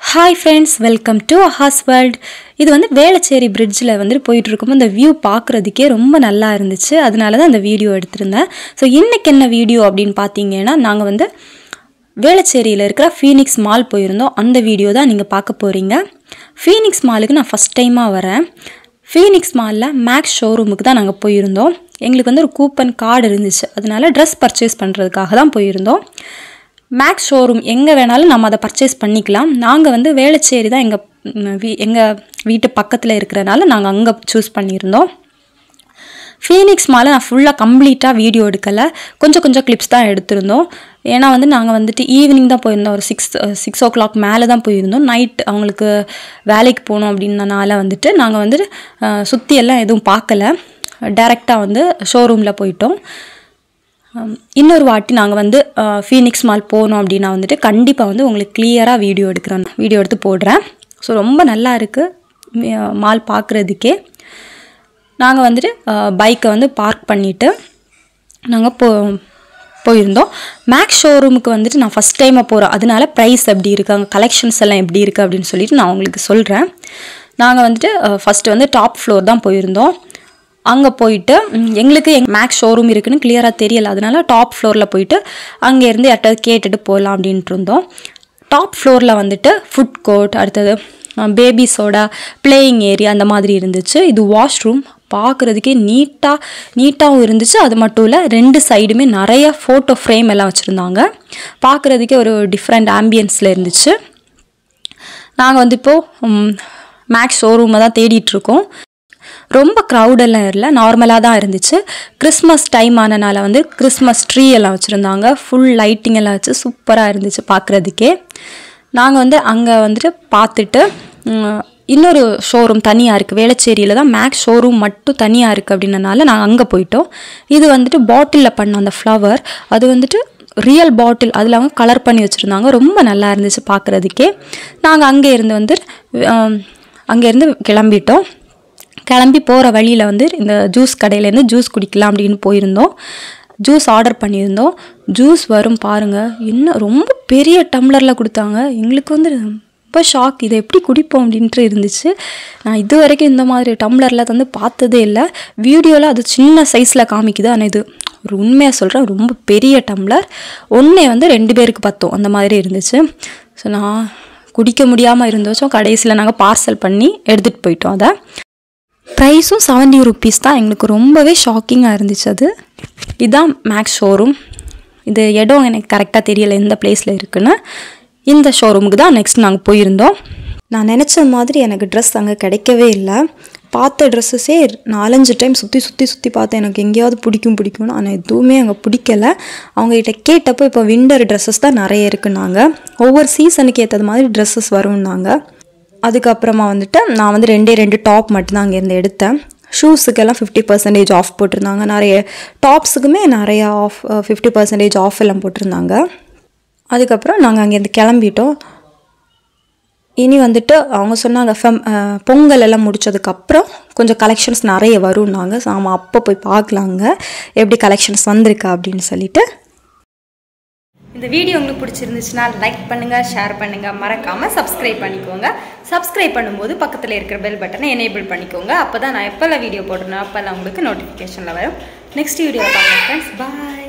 hi friends welcome to Aha's world இது வந்து வேளச்சேரி பிரிட்ஜில் வந்துட்டு போயிட்டு இருக்கும்போது இந்த வியூ பார்க்குறதுக்கே ரொம்ப நல்லா இருந்துச்சு அதனால தான் இந்த வீடியோ எடுத்திருந்தேன் ஸோ இன்றைக்கி என்ன வீடியோ அப்படின்னு பார்த்தீங்கன்னா நாங்கள் வந்து வேளச்சேரியில் இருக்கிற ஃபீனிக்ஸ் மால் போயிருந்தோம் அந்த வீடியோ தான் நீங்கள் பார்க்க போகிறீங்க ஃபீனிக்ஸ் மாலுக்கு நான் ஃபஸ்ட் டைமாக வரேன் ஃபீனிக்ஸ் மாலில் மேக்ஸ் ஷோரூமுக்கு தான் நாங்கள் போயிருந்தோம் எங்களுக்கு வந்து ஒரு கூப்பன் கார்டு இருந்துச்சு அதனால ட்ரெஸ் பர்ச்சேஸ் பண்ணுறதுக்காக தான் போயிருந்தோம் மேக்ஸ் ஷோரூம் எங்கே வேணாலும் நம்ம அதை பர்ச்சேஸ் பண்ணிக்கலாம் நாங்கள் வந்து வேளச்சேரி தான் எங்கள் வீ எங்கள் வீட்டு பக்கத்தில் இருக்கிறனால நாங்கள் அங்கே சூஸ் பண்ணியிருந்தோம் ஃபீனிக்ஸ் மாலை நான் ஃபுல்லாக கம்ப்ளீட்டாக வீடியோ எடுக்கலை கொஞ்சம் கொஞ்சம் கிளிப்ஸ் தான் எடுத்திருந்தோம் ஏன்னா வந்து நாங்கள் வந்துட்டு ஈவினிங் தான் போயிருந்தோம் ஒரு சிக்ஸ் சிக்ஸ் ஓ கிளாக் மேலே தான் போயிருந்தோம் நைட் அவங்களுக்கு வேலைக்கு போகணும் அப்படின்னனால வந்துட்டு நாங்கள் வந்துட்டு அஹ், சுற்றி எல்லாம் எதுவும் பார்க்கல டைரெக்டாக வந்து ஷோரூமில் போயிட்டோம் ஹம், இன்னொரு வாட்டி நாங்கள் வந்து அஹ், ஃபீனிக்ஸ் மால் போனோம் அப்படின்னா வந்துட்டு கண்டிப்பாக வந்து உங்களுக்கு கிளியராக வீடியோ எடுக்கிறேன் வீடியோ எடுத்து போடுறேன் ஸோ ரொம்ப நல்லா இருக்குது மால் பார்க்குறதுக்கே நாங்கள் வந்துட்டு பைக்கை வந்து பார்க் பண்ணிவிட்டு நாங்கள் போ போயிருந்தோம் மேக்ஸ் ஷோரூமுக்கு வந்துட்டு நான் ஃபஸ்ட் டைமாக போகிறோம் அதனால ப்ரைஸ் எப்படி இருக்குது அங்கே கலெக்ஷன்ஸ் எல்லாம் எப்படி இருக்குது அப்படின்னு சொல்லிட்டு நான் உங்களுக்கு சொல்கிறேன் நாங்கள் வந்துட்டு ஃபஸ்ட்டு வந்து டாப் ஃப்ளோர் தான் போயிருந்தோம் அங்கே போயிட்டு ம், எங்களுக்கு எங் மேக்ஸ் ஷோரூம் இருக்குன்னு கிளியராக தெரியல அதனால டாப் ஃப்ளோரில் போயிட்டு அங்கேருந்து யார்ட்டாவது கேட்டுட்டு போகலாம் அப்படின்ட்டு இருந்தோம் டாப் ஃப்ளோரில் வந்துட்டு ஃபுட் கோர்ட் அடுத்தது பேபிஸோட பிளேயிங் ஏரியா அந்த மாதிரி இருந்துச்சு இது வாஷ்ரூம் பார்க்குறதுக்கே நீட்டாக நீட்டாகவும் இருந்துச்சு அது மட்டும் இல்லை ரெண்டு சைடுமே நிறைய ஃபோட்டோ ஃப்ரேம் எல்லாம் வச்சுருந்தாங்க பார்க்குறதுக்கே ஒரு டிஃப்ரெண்ட் ஆம்பியன்ஸில் இருந்துச்சு நாங்கள் வந்து இப்போது மேக்ஸ் ஷோரூமை தான் தேடிட்டு இருக்கோம் ரொம்ப க்ரௌடெல்லாம் இல்லை நார்மலாக தான் இருந்துச்சு கிறிஸ்மஸ் டைம் ஆனனால வந்து கிறிஸ்மஸ் ட்ரீ எல்லாம் வச்சுருந்தாங்க ஃபுல் லைட்டிங் எல்லாம் வச்சு சூப்பராக இருந்துச்சு பார்க்குறதுக்கே நாங்கள் வந்து அங்கே வந்துட்டு பார்த்துட்டு ம், இன்னொரு ஷோரூம் தனியாக இருக்குது வேளச்சேரியில் தான் மேக்ஸ் ஷோரூம் மட்டும் தனியாக இருக்குது அப்படின்னனால நாங்கள் அங்கே போயிட்டோம் இது வந்துட்டு பாட்டிலில் பண்ண அந்த ஃப்ளவர் அது வந்துட்டு ரியல் பாட்டில் அதில் அவங்க கலர் பண்ணி வச்சுருந்தாங்க ரொம்ப நல்லா இருந்துச்சு பார்க்குறதுக்கே நாங்கள் அங்கே இருந்து வந்து ஆம், அங்கேருந்து கிளம்பிட்டோம் கிளம்பி போகிற வழியில் வந்து இந்த ஜூஸ் கடையிலேருந்து ஜூஸ் குடிக்கலாம் அப்படின்னு போயிருந்தோம் ஜூஸ் ஆர்டர் பண்ணியிருந்தோம் ஜூஸ் வரும் பாருங்கள் என்ன ரொம்ப பெரிய டம்ளரில் கொடுத்தாங்க எங்களுக்கு வந்து ரொம்ப ஷாக் இதை எப்படி குடிப்போம் அப்படின்ட்டு இருந்துச்சு நான் இது வரைக்கும் இந்த மாதிரி டம்ளரில் வந்து பார்த்ததே இல்லை வீடியோவில் அது சின்ன சைஸில் காமிக்குது ஆனால் இது ஒரு உண்மையாக சொல்கிறேன் ரொம்ப பெரிய டம்ளர் ஒன்றே வந்து ரெண்டு பேருக்கு பத்தோம் அந்த மாதிரி இருந்துச்சு ஸோ நான் குடிக்க முடியாமல் இருந்தோச்சும் கடைசியில் நாங்கள் பார்சல் பண்ணி எடுத்துகிட்டு போயிட்டோம் அதை ப்ரைஸும் செவன்டி ருபீஸ் தான் எங்களுக்கு ரொம்பவே ஷாக்கிங்காக இருந்துச்சு அது இதுதான் மேக்ஸ் ஷோரூம் இது இடம் எனக்கு கரெக்டாக தெரியல எந்த பிளேஸில் இருக்குன்னு இந்த ஷோரூமுக்கு தான் நெக்ஸ்ட் நாங்கள் போயிருந்தோம் நான் நினச்ச மாதிரி எனக்கு ட்ரெஸ் அங்கே கிடைக்கவே இல்லை பார்த்த ட்ரெஸ்ஸஸே நாலஞ்சு டைம் சுற்றி சுற்றி சுற்றி பார்த்தேன் எனக்கு எங்கேயாவது பிடிக்கும் பிடிக்கும்னு ஆனால் எதுவுமே அங்கே பிடிக்கல அவங்ககிட்ட கேட்டப்போ இப்போ விண்டர் ட்ரெஸ்ஸஸ் தான் நிறைய இருக்குன்னாங்க ஒவ்வொரு சீசனுக்கு ஏற்றது மாதிரி ட்ரெஸ்ஸஸ் வரும்னாங்க அதுக்கப்புறமா வந்துட்டு நான் வந்து ரெண்டே ரெண்டு டாப் மட்டும்தான் அங்கேருந்து எடுத்தேன் ஷூஸுக்கெல்லாம் ஃபிஃப்டி பர்சன்டேஜ் ஆஃப் போட்டிருந்தாங்க நிறைய டாப்ஸுக்குமே நிறைய ஆஃப் ஃபிஃப்டி பர்சன்டேஜ் ஆஃப் எல்லாம் போட்டிருந்தாங்க அதுக்கப்புறம் நாங்கள் அங்கேருந்து கிளம்பிட்டோம் இனி வந்துட்டு அவங்க சொன்னாங்க ஃபெம் அஹ், பொங்கல் எல்லாம் முடிச்சதுக்கப்புறம் கொஞ்சம் கலெக்ஷன்ஸ் நிறைய வரும்னாங்க ஸோ ஆமாம் அப்போ போய் பார்க்கலாங்க எப்படி கலெக்ஷன்ஸ் வந்திருக்கா அப்படின்னு சொல்லிட்டு இந்த வீடியோ உங்களுக்கு பிடிச்சிருந்துச்சுன்னா லைக் பண்ணுங்க ஷேர் பண்ணுங்க மறக்காம சப்ஸ்கிரைப் பண்ணிக்கோங்க சப்ஸ்கிரைப் பண்ணும்போது பக்கத்தில் இருக்கிற பெல் பட்டனை எனேபிள் பண்ணிக்கோங்க அப்போ தான் நான் எப்போல்லாம் வீடியோ போடுறேனோ அப்போல்லாம் உங்களுக்கு நோட்டிஃபிகேஷனில் வரும் நெக்ஸ்ட் வீடியோவில் பார்க்கலாம் ஃப்ரெண்ட்ஸ் பாய்